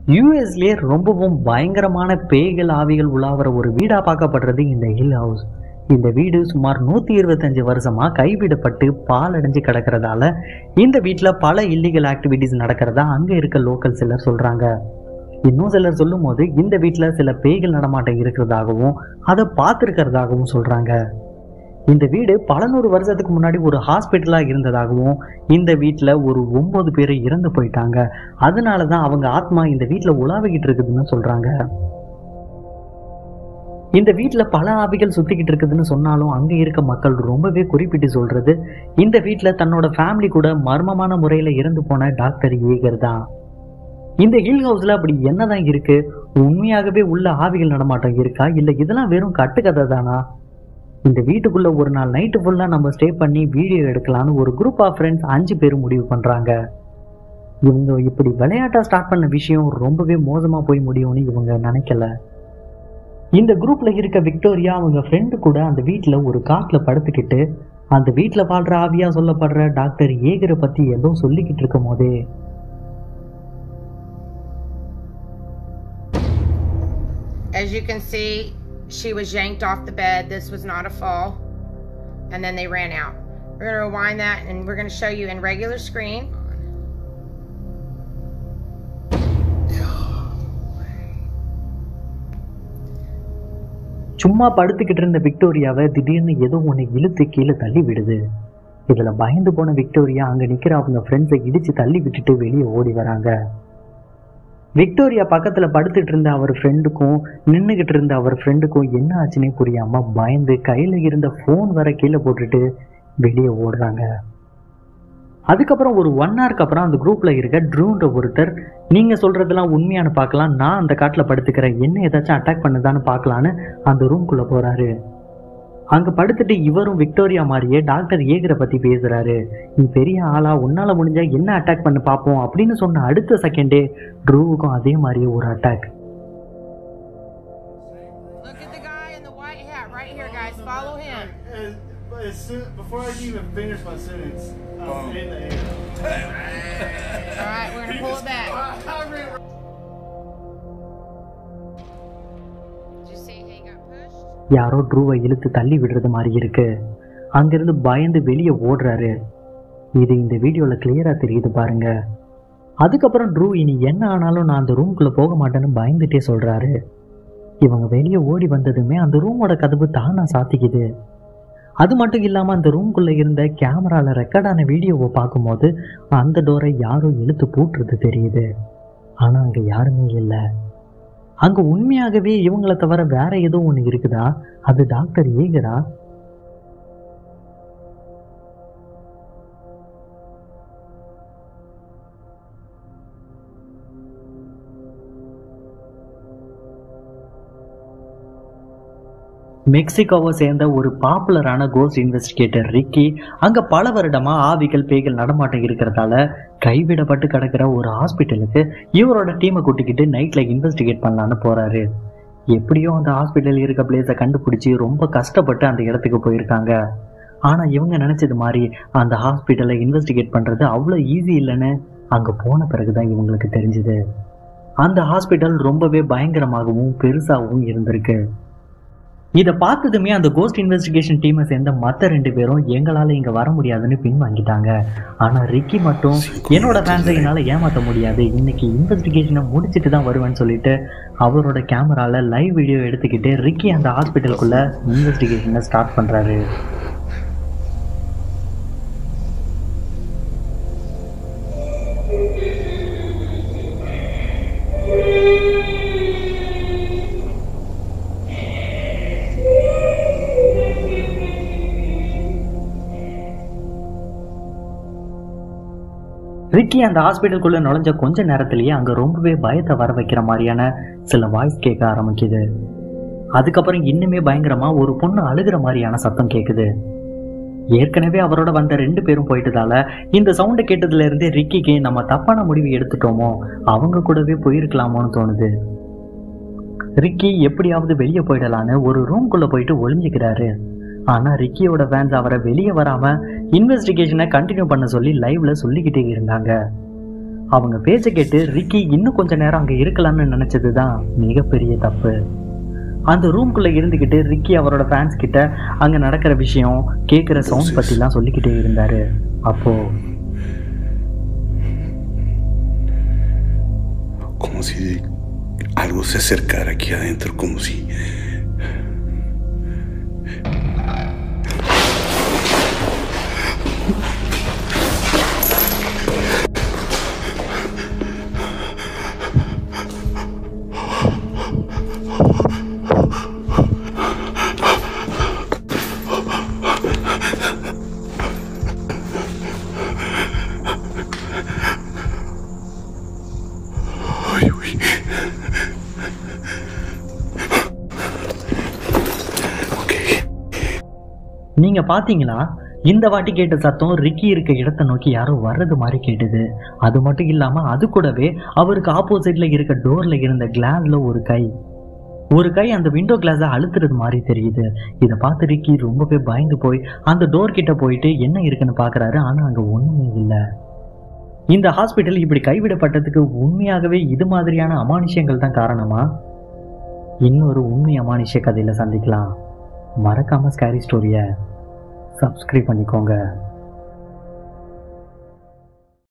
யூஎஸ்லயே ரொம்பவும் பயங்கரமான பேய்கள் ஆவிகள் உலாவற ஒரு வீடா பார்க்கப்படுறது இந்த ஹில் ஹவுஸ் இந்த வீடு சுமார் நூத்தி இருபத்தஞ்சு வருஷமா கைவிடப்பட்டு பாலடைஞ்சு கிடக்கிறதால இந்த வீட்டுல பல இல்லீகல் ஆக்டிவிட்டிஸ் நடக்கிறதா அங்க இருக்க லோக்கல் சிலர் சொல்றாங்க இன்னும் சிலர் சொல்லும் போது இந்த வீட்டுல சில பேய்கள் நடமாட்டம் இருக்கிறதாகவும் அதை பார்த்துருக்கிறதாகவும் சொல்றாங்க இந்த வீடு பல நூறு வருஷத்துக்கு முன்னாடி ஒரு ஹாஸ்பிட்டலா இருந்ததாகவும் இந்த வீட்டில் ஒரு ஒன்பது பேர் இறந்து போயிட்டாங்க அதனால தான் அவங்க ஆத்மா இந்த வீட்டில் உலாவிக்கிட்டு இருக்குதுன்னு சொல்றாங்க இந்த வீட்டில் பல ஆவிகள் சுத்திக்கிட்டு இருக்குதுன்னு சொன்னாலும் அங்கே இருக்க மக்கள் ரொம்பவே குறிப்பிட்டு சொல்றது இந்த வீட்டில் தன்னோட ஃபேமிலி கூட மர்மமான முறையில் இறந்து போன டாக்டர் ஏகர் தான் இந்த ஹில் ஹவுஸ்ல அப்படி என்னதான் இருக்கு உண்மையாகவே உள்ள ஆவிகள் நடமாட்டம் இருக்கா இல்லை இதெல்லாம் வெறும் கட்டுக்கதை தானா இந்த வீட்டுக்குள்ள ஒரு நாள் நைட்டு ஃபுல்லா நம்ம ஸ்டே பண்ணி வீடியோ எடுக்கலாம்னு ஒரு குரூப் ஆஃப் ஃப்ரெண்ட்ஸ் அஞ்சு பேர் முடிவு பண்றாங்க இவங்க இப்படி விளையாட்டா ஸ்டார்ட் பண்ண விஷயம் ரொம்பவே மோசமா போய் முடியும்னு இவங்க நினைக்கல இந்த குரூப்ல இருக்க விக்டோரியா அவங்க ஃப்ரெண்டு கூட அந்த வீட்டுல ஒரு காட்டுல படுத்துக்கிட்டு அந்த வீட்டுல வாழ்ற ஆவியா சொல்லப்படுற டாக்டர் ஏகரை பத்தி ஏதோ சொல்லிக்கிட்டு இருக்கும் போதே As you can see, she was yanked off the bed. This was not a fall. And then they ran out. We're going to rewind that and we're going to show you in regular screen. சும்மா படுத்துக்கிட்டு இருந்த விக்டோரியாவை திடீர்னு ஏதோ ஒன்று இழுத்து கீழே தள்ளி விடுது இதுல பயந்து போன விக்டோரியா அங்க நிக்கிற அவங்க ஃப்ரெண்ட்ஸை இடிச்சு தள்ளி விட்டுட்டு வெளியே ஓடி வராங்க விக்டோரியா பக்கத்துல படுத்துட்டு இருந்த அவர் ஃப்ரெண்டுக்கும் நின்றுகிட்டு இருந்த அவர் ஃப்ரெண்டுக்கும் என்ன ஆச்சுன்னே புரியாம பயந்து கையில இருந்த ஃபோன் வர கீழே போட்டுட்டு வெளியே ஓடுறாங்க அதுக்கப்புறம் ஒரு ஒன் ஹவருக்கு அப்புறம் அந்த குரூப்ல இருக்க ட்ரூன்ற ஒருத்தர் நீங்க சொல்றதெல்லாம் உண்மையான பார்க்கலாம் நான் அந்த காட்டுல படுத்துக்கிறேன் என்ன ஏதாச்சும் அட்டாக் பண்ணுதான்னு பார்க்கலான்னு அந்த ரூம்குள்ள போறாரு அங்க படுத்துட்டு இவரும் விக்டோரியா மாதிரியே டாக்டர் ஏகரை பத்தி பேசுறாரு நீ பெரிய ஆளா உன்னால முடிஞ்சா என்ன அட்டாக் பண்ண பார்ப்போம் அப்படின்னு சொன்ன அடுத்த செகண்டே ட்ரூவுக்கும் அதே மாதிரியே ஒரு attack Look at the guy in the white hat right here, guys. Follow him. As, as soon, before I can even finish my sentence, I'm in the air. All right, we're going to pull it back. Did you see he got pushed? யாரோ ட்ரூவை இழுத்து தள்ளி விடுறது மாதிரி இருக்கு அங்கிருந்து பயந்து வெளியே ஓடுறாரு இது இந்த வீடியோல கிளியரா தெரியுது பாருங்க அதுக்கப்புறம் ட்ரூ இனி என்ன ஆனாலும் நான் அந்த ரூம்குள்ள போக மாட்டேன்னு பயந்துட்டே சொல்றாரு இவங்க வெளியே ஓடி வந்ததுமே அந்த ரூமோட கதவு தானா சாத்திக்குது அது மட்டும் இல்லாம அந்த ரூம்குள்ள இருந்த கேமரால ரெக்கார்டான வீடியோவை பார்க்கும்போது அந்த டோரை யாரோ இழுத்து பூட்டுறது தெரியுது ஆனா அங்க யாருமே இல்லை அங்க உண்மையாகவே இவங்களை தவிர வேற ஏதோ ஒண்ணு இருக்குதா அது டாக்டர் ஏகரா மெக்சிகோவை சேர்ந்த ஒரு பாப்புலரான கோஸ்ட் இன்வெஸ்டிகேட்டர் ரிக்கி அங்க பல வருடமா ஆவிகள் பேய்கள் நடமாட்டம் இருக்கிறதால கைவிடப்பட்டு கிடக்கிற ஒரு ஹாஸ்பிட்டலுக்கு இவரோட டீமை கூட்டிக்கிட்டு நைட்ல இன்வெஸ்டிகேட் பண்ணலான்னு போறாரு எப்படியோ அந்த ஹாஸ்பிட்டல் இருக்க பிளேஸை கண்டுபிடிச்சி ரொம்ப கஷ்டப்பட்டு அந்த இடத்துக்கு போயிருக்காங்க ஆனா இவங்க நினைச்சது மாதிரி அந்த ஹாஸ்பிட்டலை இன்வெஸ்டிகேட் பண்றது அவ்வளோ ஈஸி இல்லைன்னு அங்க போன பிறகுதான் இவங்களுக்கு தெரிஞ்சுது அந்த ஹாஸ்பிட்டல் ரொம்பவே பயங்கரமாகவும் பெருசாகவும் இருந்திருக்கு இதை பார்த்ததுமே அந்த கோஸ்ட் இன்வெஸ்டிகேஷன் டீமை சேர்ந்த மற்ற ரெண்டு பேரும் எங்களால் இங்கே வர முடியாதுன்னு பின்வாங்கிட்டாங்க ஆனால் ரிக்கி மட்டும் என்னோட ஃபேன்ஸை என்னால் ஏமாற்ற முடியாது இன்னைக்கு இன்வெஸ்டிகேஷனை முடிச்சுட்டு தான் வருவேன்னு சொல்லிட்டு அவரோட கேமராவில் லைவ் வீடியோ எடுத்துக்கிட்டு ரிக்கி அந்த ஹாஸ்பிட்டலுக்குள்ள இன்வெஸ்டிகேஷனை ஸ்டார்ட் பண்ணுறாரு ரிக்கி அந்த ஹாஸ்பிட்டலுக்குள்ள நுழைஞ்ச கொஞ்ச நேரத்திலேயே அங்க ரொம்பவே பயத்தை வர வைக்கிற மாதிரியான சில வாய்ஸ் கேட்க ஆரம்பிக்குது அதுக்கப்புறம் இன்னுமே பயங்கரமா ஒரு பொண்ணு அழுகிற மாதிரியான சத்தம் கேட்குது ஏற்கனவே அவரோட வந்த ரெண்டு பேரும் போயிட்டதால இந்த சவுண்டை கேட்டதுல இருந்தே ரிக்கிக்கு நம்ம தப்பான முடிவு எடுத்துட்டோமோ அவங்க கூடவே போயிருக்கலாமோன்னு தோணுது ரிக்கி எப்படியாவது வெளியே போயிடலான்னு ஒரு ரூம்குள்ள போயிட்டு ஒளிஞ்சுக்கிறாரு ஆனா ரிக்கியோட ஃபேன்ஸ் அவரை வெளியே வராம இன்வெஸ்டிகேஷனை கண்டினியூ பண்ண சொல்லி லைவ்ல சொல்லிக்கிட்டே இருந்தாங்க அவங்க பேச்ச கேட்டு ரிக்கி இன்னும் கொஞ்ச நேரம் அங்க இருக்கலாம்னு நினைச்சது தான் மிகப்பெரிய தப்பு அந்த ரூம்குள்ள இருந்துகிட்டு ரிக்கி அவரோட ஃபேன்ஸ் கிட்ட அங்க நடக்கிற விஷயம் கேட்குற சவுண்ட் பத்திலாம் சொல்லிக்கிட்டே இருந்தாரு அப்போ Como si algo se acercara aquí adentro, como si... Uy, uy. Ok. நீங்க பாத்தீங்களா இந்த வாட்டி கேட்ட சத்தம் ரிக்கி இருக்க இடத்தை நோக்கி யாரோ வர்றது மாதிரி கேட்டுது அது மட்டும் இல்லாம அது கூடவே அவருக்கு ஆப்போசிட்ல இருக்க டோர்ல இருந்த கிளாஸ்ல ஒரு கை ஒரு கை அந்த விண்டோ கிளாஸை அழுத்துறது மாதிரி தெரியுது இதை பார்த்து ரிக்கி ரொம்பவே பயந்து போய் அந்த டோர் கிட்ட போயிட்டு என்ன இருக்குன்னு பாக்குறாரு ஆனா அங்க ஒண்ணுமே இல்லை இந்த ஹாஸ்பிட்டல் இப்படி கைவிடப்பட்டதுக்கு உண்மையாகவே இது மாதிரியான அமானுஷ்யங்கள் தான் காரணமா இன்னொரு உண்மை அமானுஷ்ய கதையில சந்திக்கலாம் மறக்காம ஸ்கேரி ஸ்டோரியை சப்ஸ்கிரைப் பண்ணிக்கோங்க